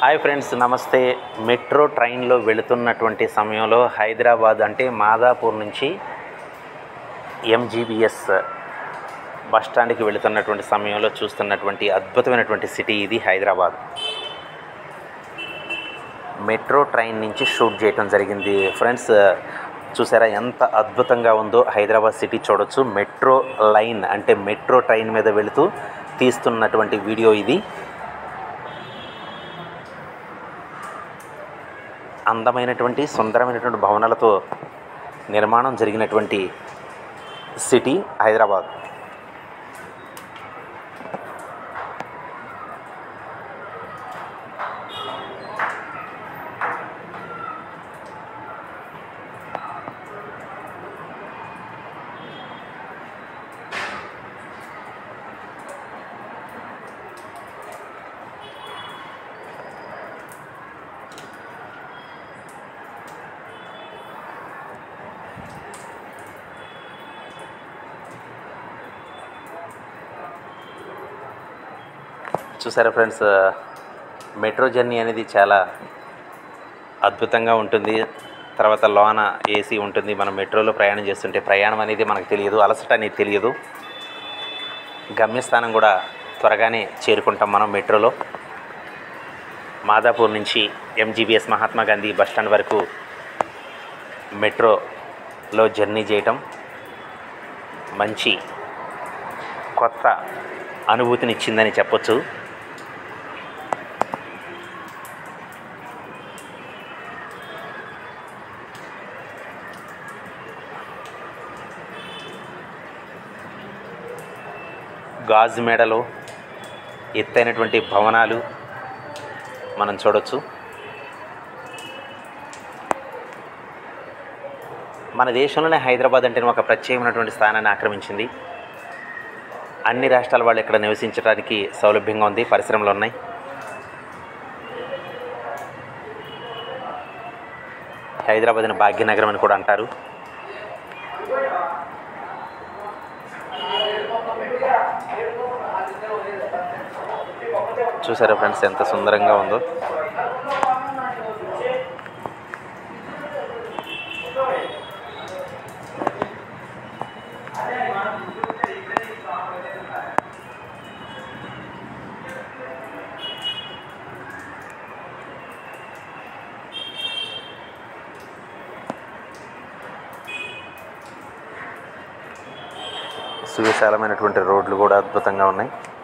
hi friends నమస్తే metro ట్రైన్లో వెళుతున్నటువంటి సమయంలో హైదరాబాద్ అంటే మాదాపూర్ నుంచి ఎంజీబీఎస్ బస్ స్టాండ్కి వెళుతున్నటువంటి సమయంలో చూస్తున్నటువంటి అద్భుతమైనటువంటి సిటీ ఇది హైదరాబాద్ మెట్రో ట్రైన్ నుంచి షూట్ చేయడం జరిగింది ఫ్రెండ్స్ చూసారా ఎంత అద్భుతంగా ఉందో హైదరాబాద్ సిటీ చూడొచ్చు మెట్రో లైన్ అంటే మెట్రో ట్రైన్ మీద వెళుతూ తీస్తున్నటువంటి వీడియో ఇది అందమైనటువంటి సుందరమైనటువంటి భవనాలతో నిర్మాణం జరిగినటువంటి సిటీ హైదరాబాద్ చూసారా ఫ్రెండ్స్ మెట్రో జర్నీ అనేది చాలా అద్భుతంగా ఉంటుంది తర్వాత లోన ఏసీ ఉంటుంది మనం మెట్రోలో ప్రయాణం చేస్తుంటే ప్రయాణం అనేది మనకు తెలియదు అలసట అనేది తెలియదు గమ్యస్థానం కూడా త్వరగానే చేరుకుంటాం మనం మెట్రోలో మాదాపూర్ నుంచి MGBS Mahatma Gandhi bus stand వరకు మెట్రోలో జర్నీ చేయటం మంచి కొత్త అనుభూతినిచ్చిందని చెప్పొచ్చు గాజు మేడలు ఎత్తైనటువంటి భవనాలు మనం చూడొచ్చు మన దేశంలోనే హైదరాబాద్ అంటే ఒక ప్రత్యేకమైనటువంటి స్థానాన్ని ఆక్రమించింది అన్ని రాష్ట్రాల వాళ్ళు ఇక్కడ నివసించడానికి సౌలభ్యంగా ఉంది పరిశ్రమలు ఉన్నాయి హైదరాబాద్ని భాగ్యనగరం అని కూడా అంటారు చూసారా ఫ్రెండ్స్ ఎంత సుందరంగా ఉందో సువిశాలమైనటువంటి రోడ్లు కూడా అద్భుతంగా ఉన్నాయి